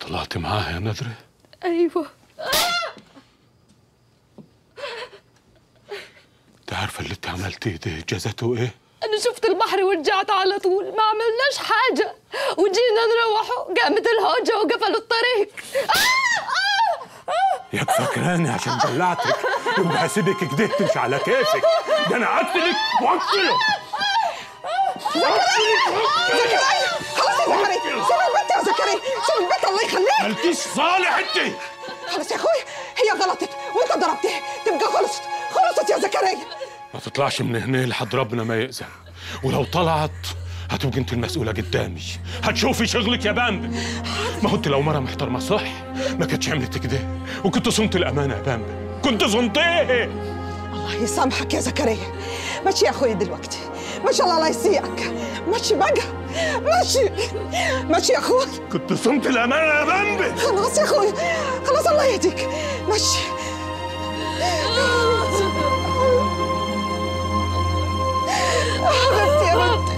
طلعتي معاها يا ندرة ايوه انت عارفة اللي انت عملتيه ده جزته ايه؟ انا شفت البحر ورجعت على طول ما عملناش حاجه وجينا نروحوا قامت الهوجه وقفلوا الطريق ياك فاكراني عشان دلعتك يبقى هسيبك كده تمشي على كيفك ده انا قتلك وقتلك خلاص يا زكريا سيب البنت يا زكريا سيب البنت الله يخليك مالكيش صالح انت خلاص يا اخوي هي غلطت وانت ضربتها تبقى خلصت خلصت يا زكريا ما تطلعش من هنا لحد ربنا ما يأذن ولو طلعت هتبقي انت المسؤولة قدامي هتشوفي شغلك يا بامبي ما هو انت لو مرة محترمة صح ما كانتش عملت كده وكنت صنت الأمانة يا بامبي كنت صنتيه الله يسامحك يا زكريا ماشي يا اخوي دلوقتي ما شاء الله الله يسيئك ماشي بقى ماشي ماشي يا اخوي كنت صنت الأمانة يا بامبي خلاص يا اخوي خلاص الله يهديك ماشي حبيبتي يا بنتي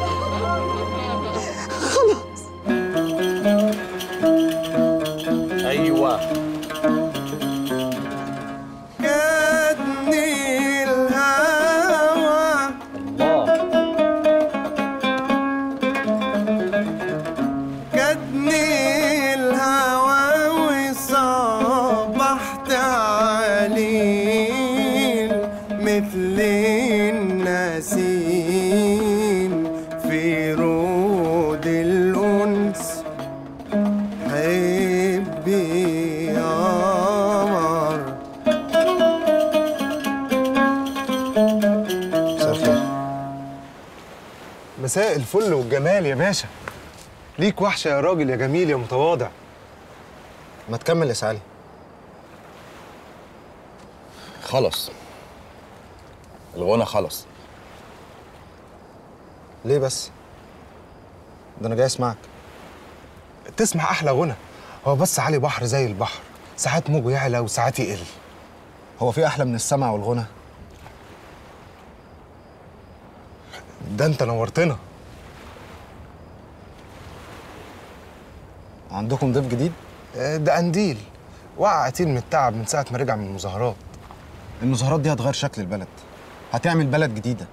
خلاص ايوه جاتني الهوى جاتني الهوى وصبحت عليل مثل النسيم في رود الأنس حبي يا قمر مساء الخير مساء الفل والجمال يا باشا ليك وحشة يا راجل يا جميل يا متواضع ما تكمل يا سعالي خلص الغنى خلص ليه بس ده انا جاي اسمعك تسمع أحلى غنى هو بس علي بحر زي البحر ساعات موجه يعلى وساعات يقل هو في احلى من السمع والغنى ده انت نورتنا عندكم ضيف جديد آه، ده قنديل وقع قتيل من التعب من ساعة ما رجع من المظاهرات المظاهرات دي هتغير شكل البلد هتعمل بلد جديده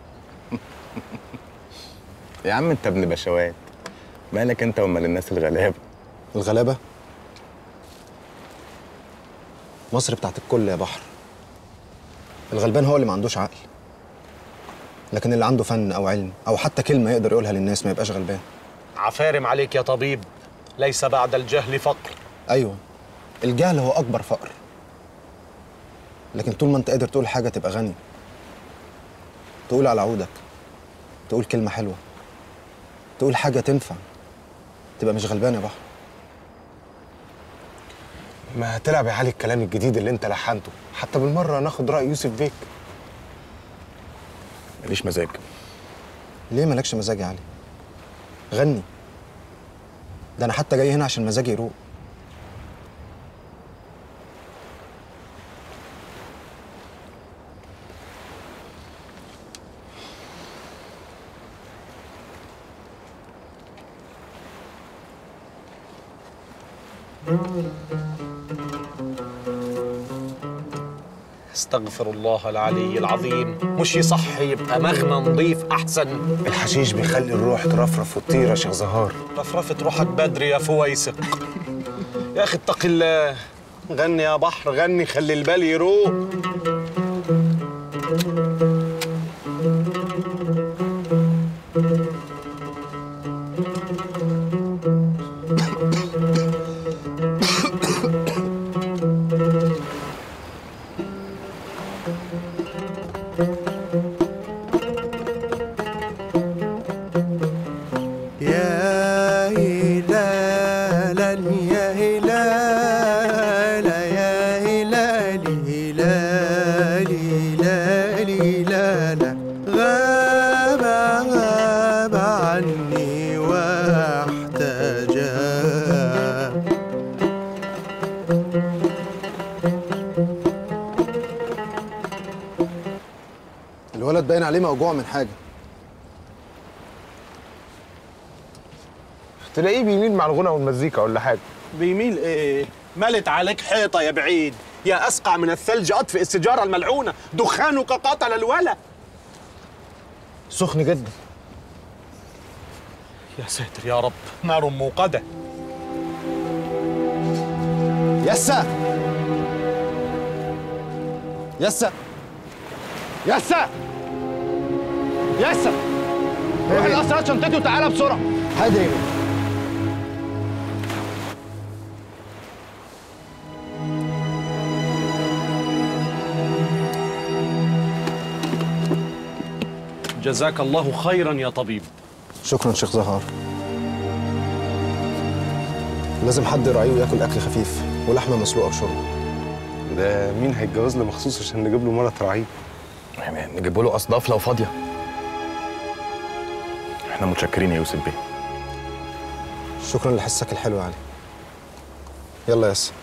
يا عم انت ابن بشوات مالك انت ومال الناس الغلابه الغلابه مصر بتاعت الكل يا بحر الغلبان هو اللي ما عندوش عقل لكن اللي عنده فن او علم او حتى كلمه يقدر يقولها للناس ما يبقاش غلبان عفارم عليك يا طبيب ليس بعد الجهل فقر ايوه الجهل هو اكبر فقر لكن طول ما انت قادر تقول حاجه تبقى غني تقول على عودك تقول كلمه حلوه تقول حاجه تنفع تبقى مش غلبان يا بحر ما تلعب يا علي الكلام الجديد اللي انت لحنته حتى بالمرة ناخد رأي يوسف بيك ماليش مزاج ليه مالكش مزاج يا علي غني ده انا حتى جاي هنا عشان مزاجي يروق استغفر الله العلي العظيم مش يصح يبقى مغنى نظيف احسن الحشيش بيخلي الروح ترفرف وتطير يا شيخ زهار رفرفت روحك بدري يا فويسق يا اخي اتق الله غني يا بحر غني خلي البال يروق يا هلالا يا هلالا يا هلالي هلالي هلالي لالا غاب غاب عني واحتجا الولد باين عليه موجوع من حاجه تلاقيه بيميل مع الغنى والمزيكا ولا حاجة بيميل ايه ملت عليك حيطه يا بعيد يا اسقع من الثلج اطفئ السجاره الملعونه دخانك قتل الولد سخن جدا يا ساتر يا رب نار موقده يسا يسا يسا يسا روح القصر هات شنطتي وتعالى بسرعه حاضر يا بيه. جزاك الله خيرا يا طبيب شكرا شيخ زهار لازم حد يراعيه وياكل اكل خفيف ولحمه مسلوقه وشرب ده مين هيتجوز له مخصوص عشان نجيب له مرة تراعيه يعني نجيب له اصداف لو فاضيه احنا متشكرين يا يوسف بيه شكرا لحسك الحلو يا علي يلا يا ياسر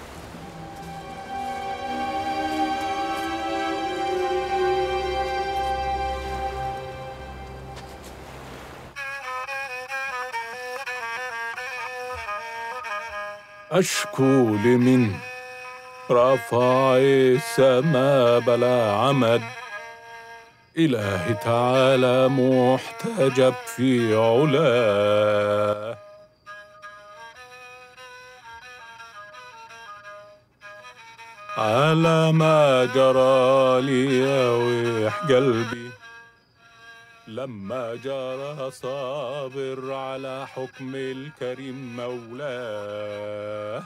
أشكو لمن رفع السماء بلا عمد إلهي تعالى محتجب في علاه على ما جرى لي ويح قلبي لما جرى صابر على حكم الكريم مولاه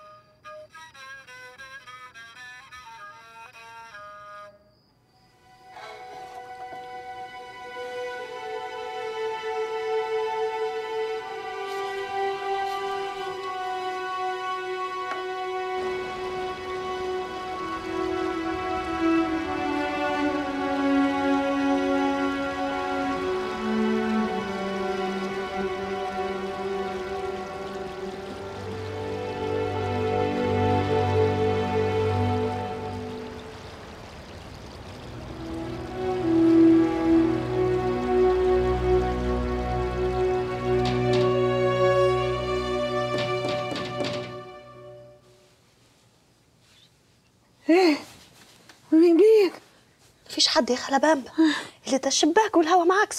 ايه مين مين مفيش حد يا خالة بامبا اللي ده الشباك والهوا معاكسه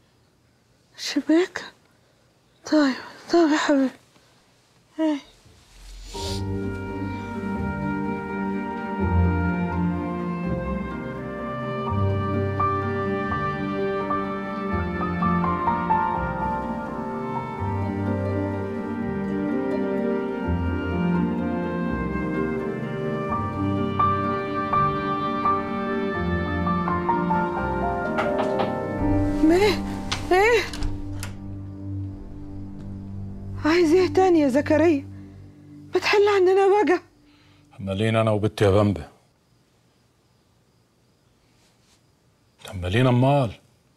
شباك طيب طيب يا حبيبي ايه ايه ايه عايز ايه تاني يا زكريا بتحل عندنا بقى عمالين انا وبنتي يا بامبا عمالين امال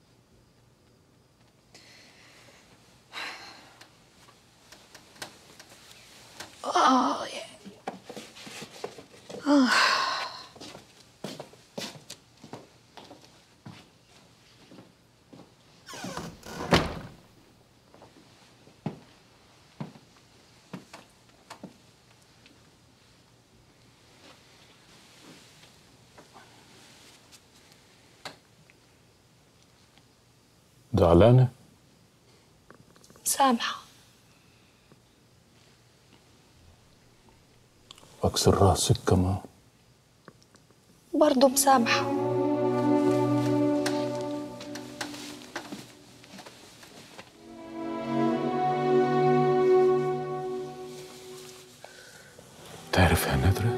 زعلانة سامحة واكسر راسك كمان برضه مسامحة تعرف يا نادرة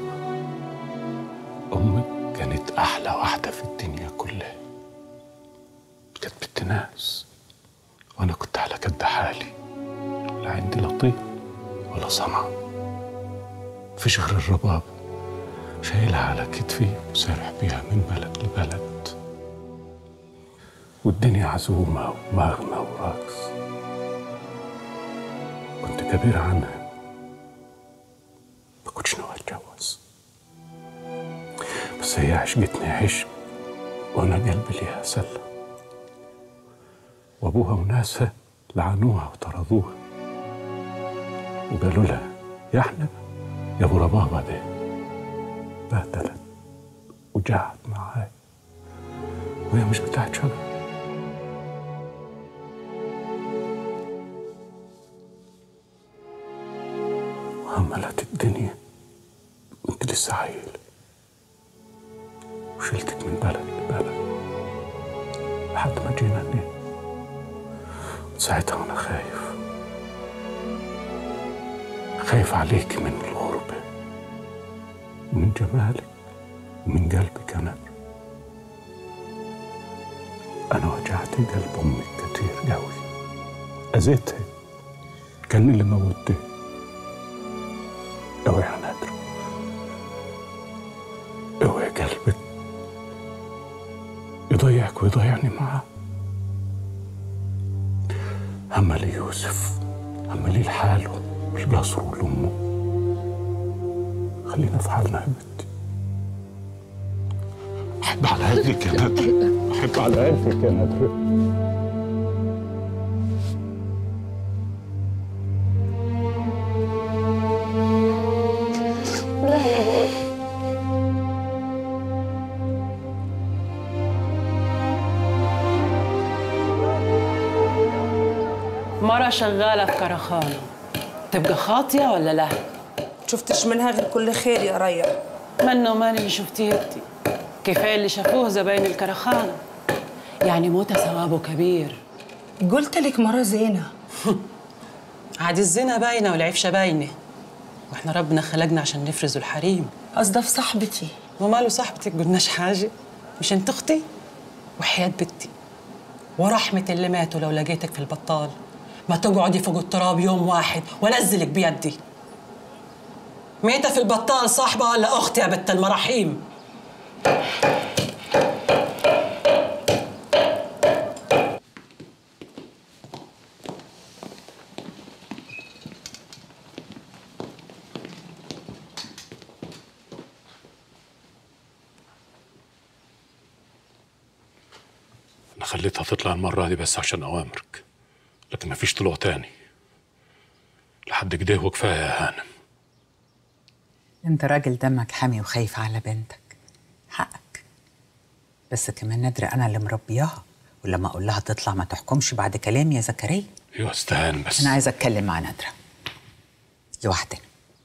أمك كانت أحلى واحدة في الدنيا كلها كانت بنت ناس وأنا كنت على قد حالي لا عندي لطيف ولا صنعة فيش غير الرباب شايلها على كتفي وسارح بيها من بلد لبلد والدنيا عزومة ومغنى ورقص كنت كبير عنها ما كنتش ناوي اتجوز بس هي عشقتني عشق وانا قلبي ليها سلة وابوها وناسها لعنوها وطردوها وقالوا لها يا احنا يا ابو ربابه دي بهدلت وجعت معاي وهي مش بتاعت شجر وهملت الدنيا وانت لسه عيل وشلتك من بلد لبلد لحد ما جينا هنا ساعتها وانا خايف خايف عليك من الغربة ومن جمالك ومن قلبك أنا أنا وجعت قلب أمك كتير قوي أذيتها كان اللي موتها أوعي يا نادر أوعي قلبك يضيعك ويضيعني معاه هم لي يوسف هم لي لحاله مش بيصروا لأمه خلينا في حالنا يا بنتي أحب على قدك يا ندر أحب على قدك يا ندر لا يا بابا مرة شغالة في كرخانة تبقى خاطية ولا لا؟ شفتش منها غير كل خير يا ريا منه ماني اللي شفتيه انتي كفاية اللي شافوه زباين الكرخانة يعني موتة ثوابه كبير قلت لك مرة زينة عاد الزنا باينة والعفشة باينة واحنا ربنا خلقنا عشان نفرزوا الحريم قصدها في صاحبتي وماله صاحبتك قلناش حاجة مش انت اختي وحياة بنتي ورحمة اللي ماتوا لو لقيتك في البطال ما تقعدي فوق التراب يوم واحد وانزلك بيدي ميتة في البطال صاحبة ولا أختي يا بت المراحيم أنا خليتها تطلع المرة دي بس عشان أوامرك لكن مفيش طلوع تاني لحد كده وكفاية يا هانم انت راجل دمك حامي وخايف على بنتك حقك بس كمان نادرة انا اللي مربياها ولما اقول لها تطلع ما تحكمش بعد كلامي يا زكريا أيوة استهان بس انا عايزه اتكلم مع نادرة لوحدنا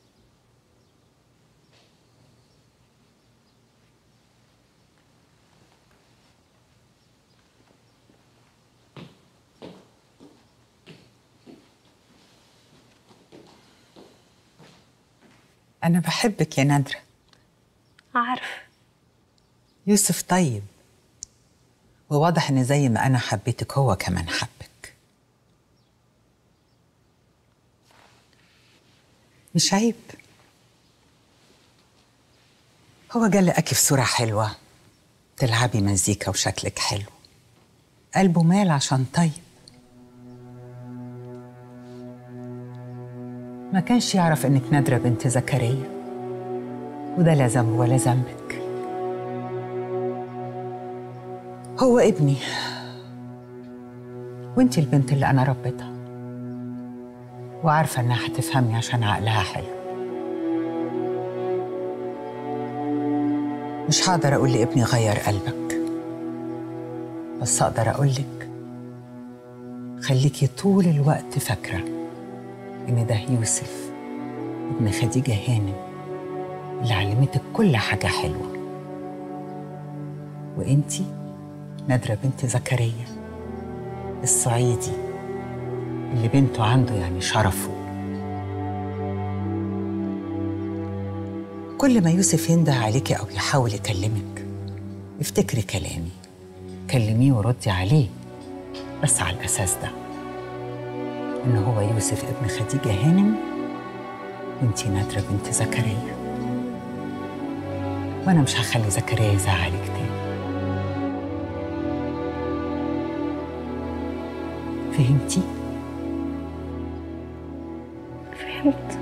أنا بحبك يا نادرة عارف يوسف طيب وواضح إن زي ما أنا حبيتك هو كمان حبك مش عيب هو جه لقاكي في صورة حلوة تلعبي مزيكا وشكلك حلو قلبه مال عشان طيب ما كانش يعرف انك نادرة بنت زكريا وده لا ذنب ولا ذنبك هو ابني وانت البنت اللي انا ربيتها وعارفة انها هتفهمني عشان عقلها حلو مش هقدر اقول لابني غير قلبك بس اقدر اقولك خليكي طول الوقت فاكره إن ده يوسف ابن خديجة هانم اللي علمتك كل حاجة حلوة وإنتي نادرة بنت زكريا الصعيدي اللي بنته عنده يعني شرفه كل ما يوسف ينده عليكي أو يحاول يكلمك افتكري كلامي كلميه وردي عليه بس على الأساس ده إن هو يوسف ابن خديجة هانم وانتي نادرة بنت زكريا وأنا مش هخلي زكريا يزعلك تاني فهمتي؟ فهمت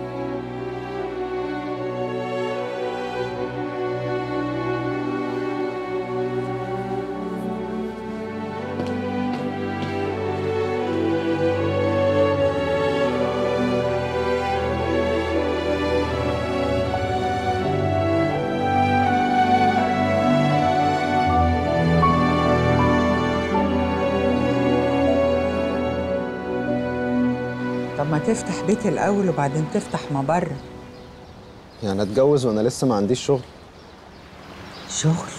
طب ما تفتح بيت الاول وبعدين تفتح مبرة يعني اتجوز وانا لسه ما عنديش شغل شغل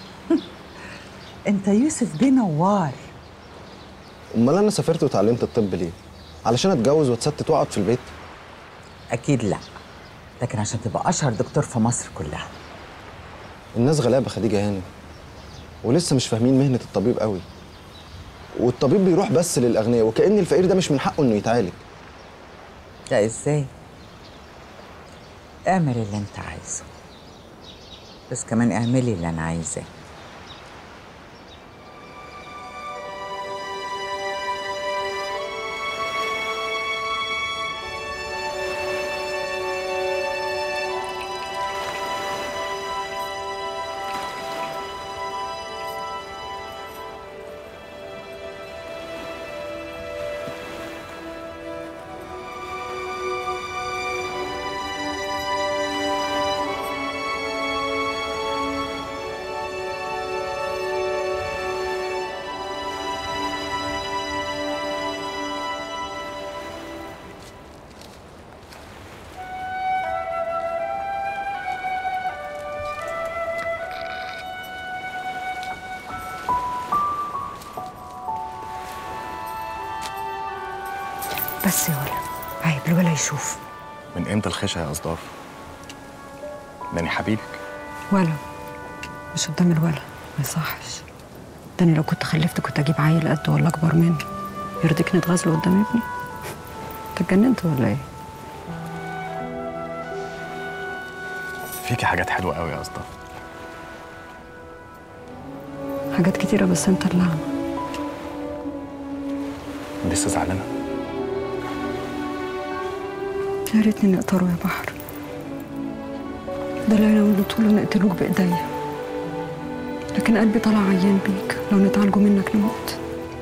انت يوسف بيه نوار امال انا سافرت وتعلمت الطب ليه علشان اتجوز واتستت واقعد في البيت اكيد لا لكن عشان تبقى اشهر دكتور في مصر كلها الناس غلابه خديجه هانم ولسه مش فاهمين مهنه الطبيب قوي والطبيب بيروح بس للاغنياء وكأن الفقير ده مش من حقه انه يتعالج لا ازاي اعمل اللي انت عايزه بس كمان اعملي اللي انا عايزاه بس يا ولا عيب الولا يشوف من امتى الخشع يا اصداف داني حبيبك ولا مش قدام الولا ما يصحش ده انا لو كنت خلفت كنت اجيب عيل قد ولا اكبر مني يرضيك نتغازله قدام ابني انت اتجننت ولا ايه فيكي حاجات حلوه قوي يا اصداف حاجات كتيره بس انت اللي اعمى لسه زعلانه يا ريتني نقطره يا بحر ده اللي انا قلت له نقتلوك بايديا لكن قلبي طلع عيان بيك لو نتعالجوا منك نموت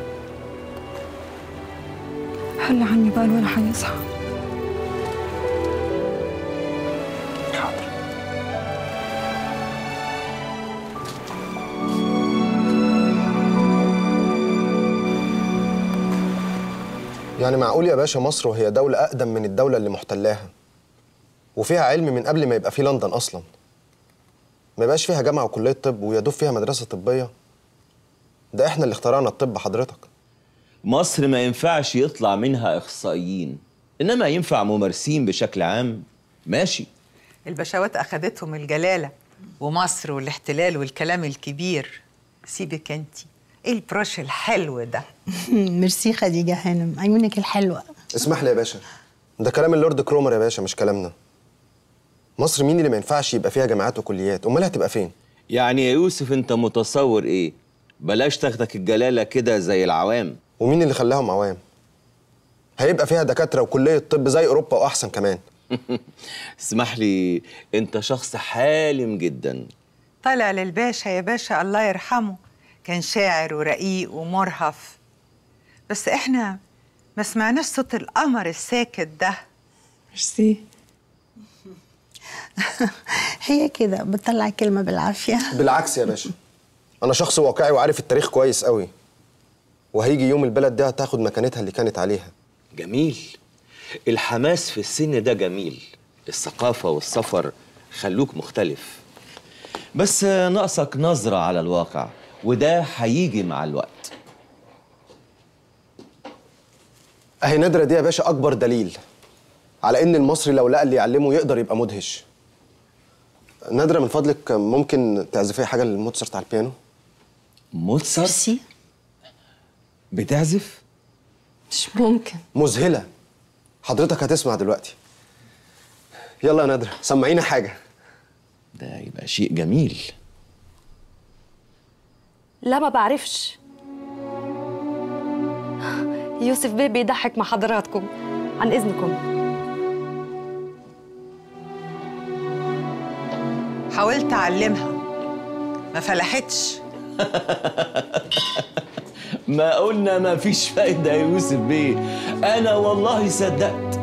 حل عني بقى الولا هيصحى يعني معقول يا باشا مصر وهي دولة أقدم من الدولة اللي محتلاها وفيها علم من قبل ما يبقى في لندن أصلا ما يبقاش فيها جامعة وكلية طب ويدوب فيها مدرسة طبية ده إحنا اللي اخترعنا الطب حضرتك مصر ما ينفعش يطلع منها إخصائيين إنما ينفع ممارسين بشكل عام ماشي البشوات اخدتهم الجلاله ومصر والاحتلال والكلام الكبير سيبك انتي ايه البروش الحلو ده ميرسي خديجة هانم عيونك الحلوة اسمح لي يا باشا ده كلام اللورد كرومر يا باشا مش كلامنا مصر مين اللي ما ينفعش يبقى فيها جامعات وكليات امال هتبقى فين يعني يا يوسف أنت متصور إيه بلاش تاخدك الجلالة كده زي العوام ومين اللي خلاهم عوام هيبقى فيها دكاتره وكليه طب زي اوروبا واحسن كمان اسمح لي أنت شخص حالم جدا طلع للباشا يا باشا الله يرحمه كان شاعر ورقيق ومرهف بس احنا ما سمعناش صوت القمر الساكت ده ميرسي هي كده بتطلع كلمة بالعافية بالعكس يا باشا انا شخص واقعي وعارف التاريخ كويس قوي وهيجي يوم البلد دي هتاخد مكانتها اللي كانت عليها جميل الحماس في السن ده جميل الثقافة والسفر خلوك مختلف بس ناقصك نظرة على الواقع وده هيجي مع الوقت اهي نادرة دي يا باشا اكبر دليل على ان المصري لو لقى اللي يعلمه يقدر يبقى مدهش نادرة من فضلك ممكن تعزفي حاجة للموتسرت على البيانو موتسرت بتعزف مش ممكن مذهلة حضرتك هتسمع دلوقتي يلا يا نادرة سمعينا حاجة ده يبقى شيء جميل لا ما بعرفش يوسف بيه بيضحك مع حضراتكم عن اذنكم حاولت اعلمها ما فلحتش ما قلنا ما فيش فايدة يا يوسف بيه أنا والله صدقت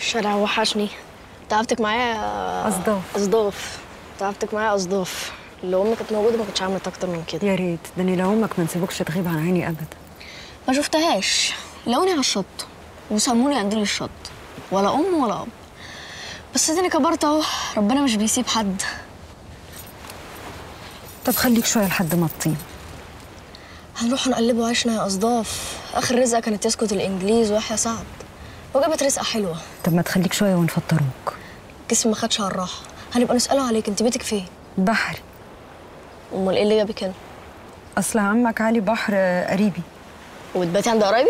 الشارع وحشني تعبتك معايا أصداف. أصداف تعبتك معايا أصداف لو أمي كانت موجودة ما كنتش عملت أكتر من كده يا ريت ده أنا لو أمك ما نسيبكش تغيب عن عيني أبدا ما شفتهاش لقوني على الشط وسموني قنديل الشط ولا أم ولا أب بس اديني كبرت أهو ربنا مش بيسيب حد طب خليك شوية لحد ما تطيب هنروح نقلبه عيشنا يا أصداف آخر رزقة كانت يسكت الإنجليز ويحيى سعد وجابت رزقة حلوة طب ما تخليك شوية ونفطروك جسمي ما خدش على الراحة هنبقى نسأله عليك أنت بيتك فين؟ بحري أمال إيه اللي جابك هنا؟ أصل عمك علي بحر آه، قريبي وبتباتي عند قرايبك؟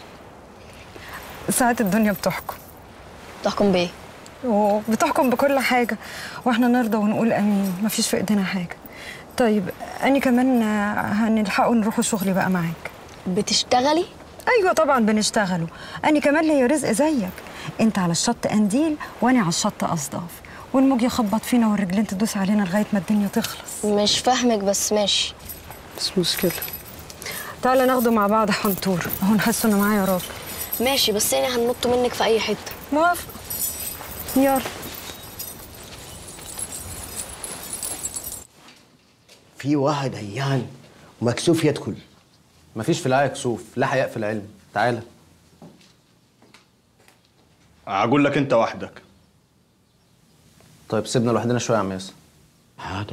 ساعات الدنيا بتحكم بتحكم بإيه؟ وبتحكم بكل حاجة واحنا نرضى ونقول امين مفيش في ايدينا حاجة طيب اني كمان آه، هنلحقوا نروحوا شغلي بقى معاك بتشتغلي؟ ايوه طبعا بنشتغلوا اني كمان ليا رزق زيك انت على الشط قنديل وانا على الشط اصداف والموج يخبط فينا والرجلين تدوس علينا لغايه ما الدنيا تخلص مش فاهمك بس ماشي مش مشكله تعالى ناخده مع بعض حنطور اهو نحس انه معايا راجل ماشي بس يعني هننط منك في أي حتة موافقه يلا في واحد هيان ومكسوف يدخل مفيش في الآية كسوف لا حياء في العلم تعالى اقول لك انت وحدك طيب سيبنا لوحدنا شوية يا عم ياسر حاضر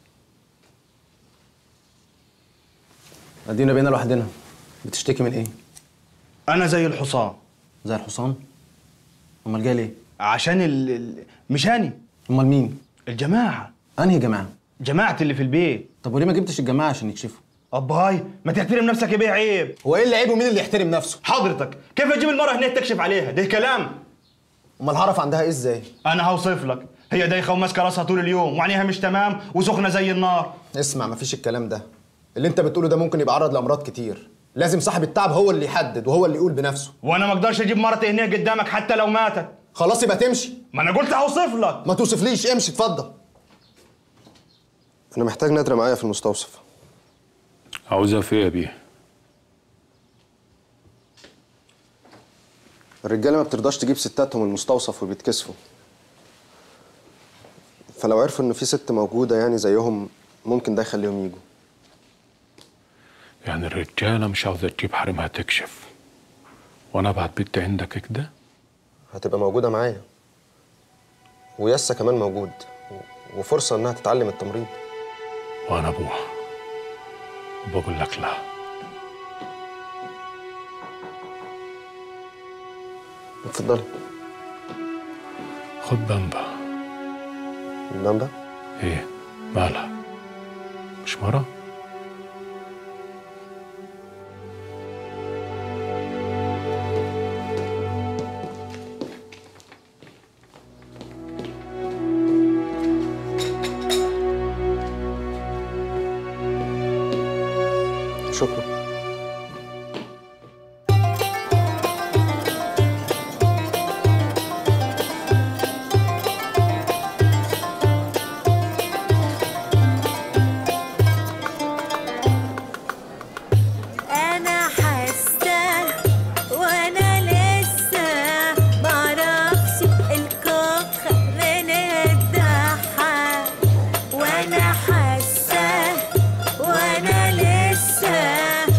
ادينا بقينا لوحدنا بتشتكي من ايه؟ انا زي الحصان زي الحصان؟ امال جاي ليه؟ عشان ال... ال... مش اني امال مين؟ الجماعه انهي جماعة؟ جماعه اللي في البيت طب وليه ما جبتش الجماعة عشان يكشفوا؟ اباي ما تحترم نفسك يا بيه عيب هو ايه اللي عيب ومين اللي يحترم نفسه؟ حضرتك كيف اجيب المراه هناك تكشف عليها ده كلام امال هعرف عندها ايه ازاي؟ انا هوصف لك هي دايخه وماسكه راسها طول اليوم وعينيها مش تمام وسخنه زي النار اسمع مفيش الكلام ده اللي انت بتقوله ده ممكن يبقى عرض لامراض كتير لازم صاحب التعب هو اللي يحدد وهو اللي يقول بنفسه وانا ما اقدرش اجيب مرتي هناك قدامك حتى لو ماتت خلاص يبقى تمشي ما انا قلت هوصف لك ما توصفليش امشي اتفضل انا محتاج نادرة معايا في المستوصف عاوزها في ايه يا بيه الرجاله ما بترضاش تجيب ستاتهم المستوصف وبيتكسفوا فلو عرفوا ان في ست موجوده يعني زيهم ممكن ده يخليهم يجوا يعني الرجالة مش عاوزة تجيب حريمها تكشف وانا ابعت بنت عندك كده هتبقى موجوده معايا وياسا كمان موجود و- وفرصه انها تتعلم التمريض وانا ابوها وبقول لك لا اتفضلي خد بامبا بامبا ايه مالها مش مرة شكرا انا حاسه وانا لسه معرفش الكوخ من الضحك وانا حاسه وانا لسه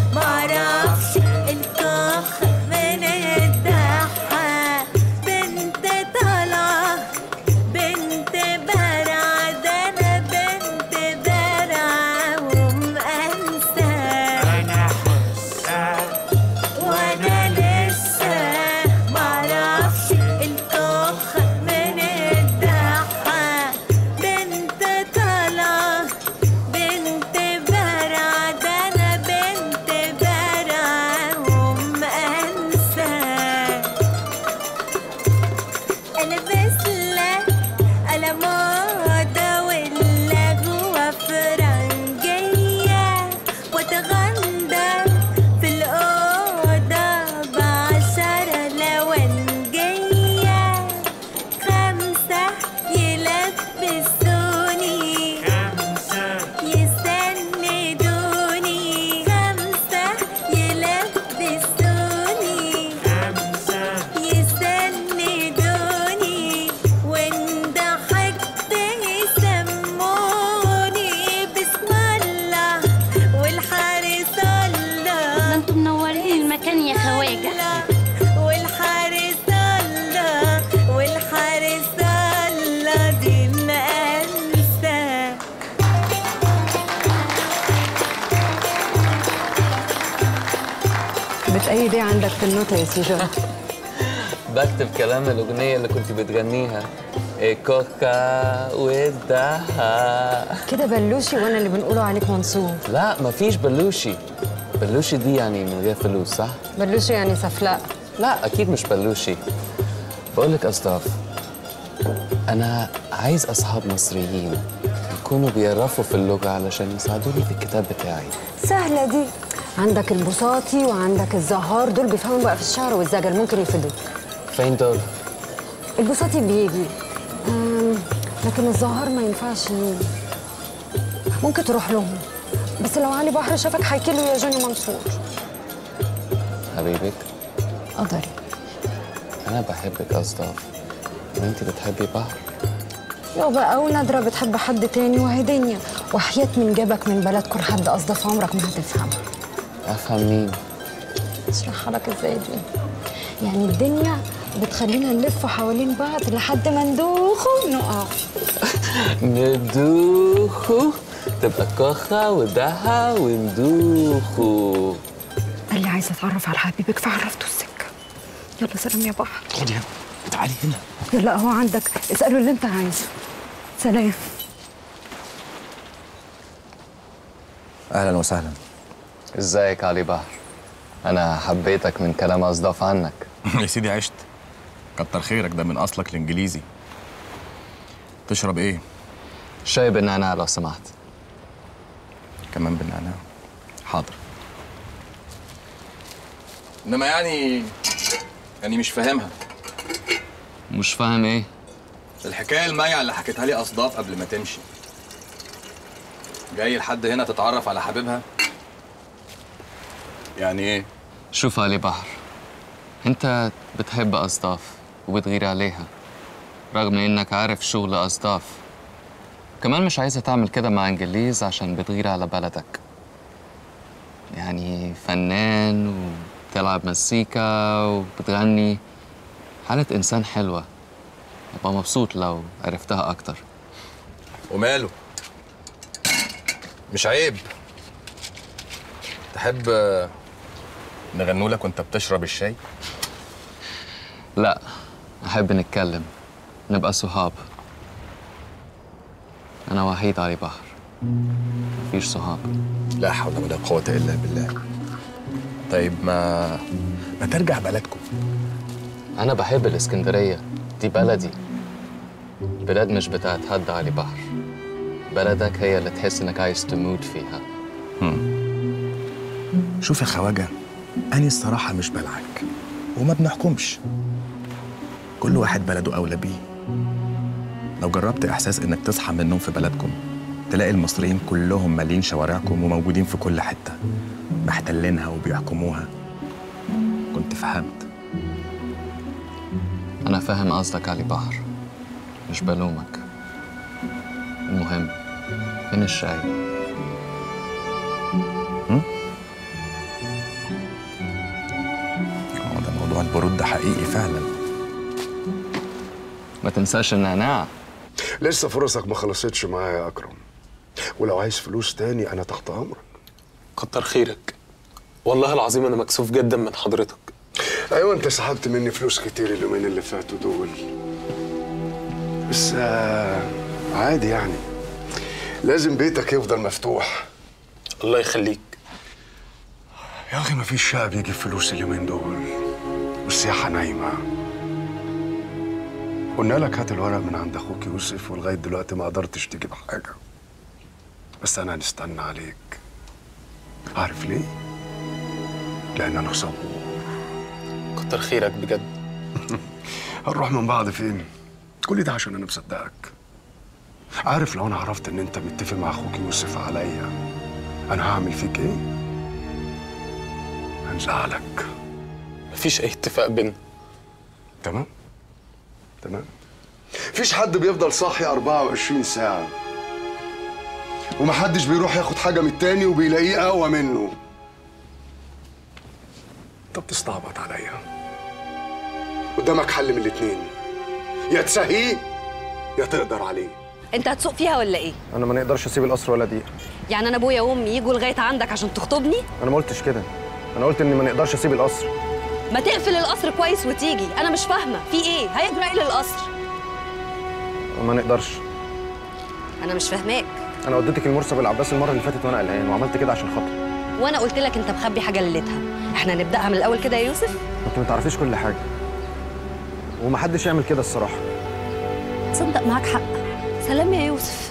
ايه عندك في النوتة يا سيجار بكتب كلام الأغنية اللي كنت بتغنيها إيه كوكا ودها كده بلوشي وانا اللي بنقوله عليك منصور لا مفيش بلوشي بلوشي دي يعني من غير فلوس صح؟ بلوشي يعني سفلاء لا أكيد مش بلوشي بقول لك أصداف أنا عايز أصحاب مصريين يكونوا بيعرفوا في اللغة علشان يساعدوني في الكتاب بتاعي سهلة دي عندك البساطي وعندك الزهار دول بيفهموا بقى في الشعر والزجل ممكن يفيدوك فين دول؟ البساطي بيجي أم، لكن الزهار ما ينفعش يجي ممكن تروح لهم بس لو علي بحر شافك هيكله يا جوني منصور حبيبك قدري أنا بحبك أصداف وأنت بتحبي بحر يابا أو نادرة بتحب حد تاني وهي دنيا وحياة من جابك من بلدكم لحد أصدف عمرك ما هتفهمها أفهم مين؟ اشرحها لك ازاي دي يعني الدنيا بتخلينا نلف حوالين بعض لحد ما ندوخ ونقع ندوخو تبقى كوخة ودها وندوخو قال لي عايزه اتعرف على حبيبك فعرفته السكه يلا سلام يا بحر خدي هنا تعالي هنا يلا هو عندك اساله اللي انت عايزه سلام اهلا وسهلا ازيك علي بحر انا حبيتك من كلام اصداف عنك يا سيدي عشت كتر خيرك ده من اصلك الانجليزي تشرب ايه شاي بالنعناع لو سمحت كمان بالنعناع حاضر انما يعني يعني مش فاهمها مش فاهم ايه الحكايه المايعه اللي حكيتها لي اصداف قبل ما تمشي جاي لحد هنا تتعرف على حبيبها يعني ايه شوف علي بحر انت بتحب اصداف وبتغير عليها رغم انك عارف شغل اصداف كمان مش عايزة تعمل كده مع انجليز عشان بتغير على بلدك يعني فنان وبتلعب مزيكا وبتغني حالة إنسان حلوة أبقى مبسوط لو عرفتها أكتر وماله مش عيب تحب نغنوا لك وانت بتشرب الشاي لا أحب نتكلم نبقى صحاب أنا وحيد علي بحر مفيش صحاب لا حول ولا قوة إلا بالله طيب ما ما ترجع بلدكم أنا بحب الإسكندرية دي بلدي بلاد مش بتاعت حد علي بحر بلدك هي اللي تحس إنك عايز تموت فيها شوف يا خواجة أنا الصراحة مش بلعك وما بنحكمش كل واحد بلده أولى بيه لو جربت إحساس إنك تصحى من النوم في بلدكم تلاقي المصريين كلهم مالين شوارعكم وموجودين في كل حتة محتلينها وبيحكموها كنت فهمت أنا فاهم قصدك علي بحر مش بلومك المهم فين الشاي؟ هو ده موضوع البرود ده حقيقي فعلا ما تنساش النعناع لسه فرصك ما خلصتش معايا يا اكرم ولو عايز فلوس تاني انا تحت امرك كتر خيرك والله العظيم انا مكسوف جدا من حضرتك ايوه انت سحبت مني فلوس كتير اليومين اللي فاتوا دول بس آه، عادي يعني لازم بيتك يفضل مفتوح الله يخليك يا اخي مفيش شعب يجيب فلوس اليومين دول والسياحه نايمه قلنا لك هات الورق من عند اخوك يوسف ولغايه دلوقتي ما قدرتش تجيب حاجه بس انا هنستنى عليك عارف ليه لان انا صبور كتر خيرك بجد هنروح من بعض فين كل ده عشان انا مصدقك عارف لو انا عرفت ان انت متفق مع اخوك يوسف عليا انا هعمل فيك ايه هنزعلك مفيش اي اتفاق بينا تمام تمام مفيش حد بيفضل صاحي 24 ساعة ومحدش بيروح ياخد حاجة من التاني وبيلاقيه أقوى منه انت بتستعبط عليا قدامك حل من الاتنين يا تسهيه يا تقدر عليه انت هتسوق فيها ولا ايه انا ما نقدرش اسيب القصر ولا دقيقه يعني انا ابويا وامي يجوا لغايه عندك عشان تخطبني انا ما قلتش كده انا قلت اني ما نقدرش اسيب القصر ما تقفل القصر كويس وتيجي انا مش فاهمه في ايه هيجرى ايه للقصر ما نقدرش انا مش فاهماك انا وديتك المرسى بالعباس المره اللي فاتت وانا قلقان وعملت كده عشان خاطري وانا قلت لك انت مخبي حاجه ليلتها احنا نبداها من الاول كده يا يوسف انت ما تعرفيش كل حاجه ومحدش يعمل كده الصراحه تصدق معاك حق سلام يا يوسف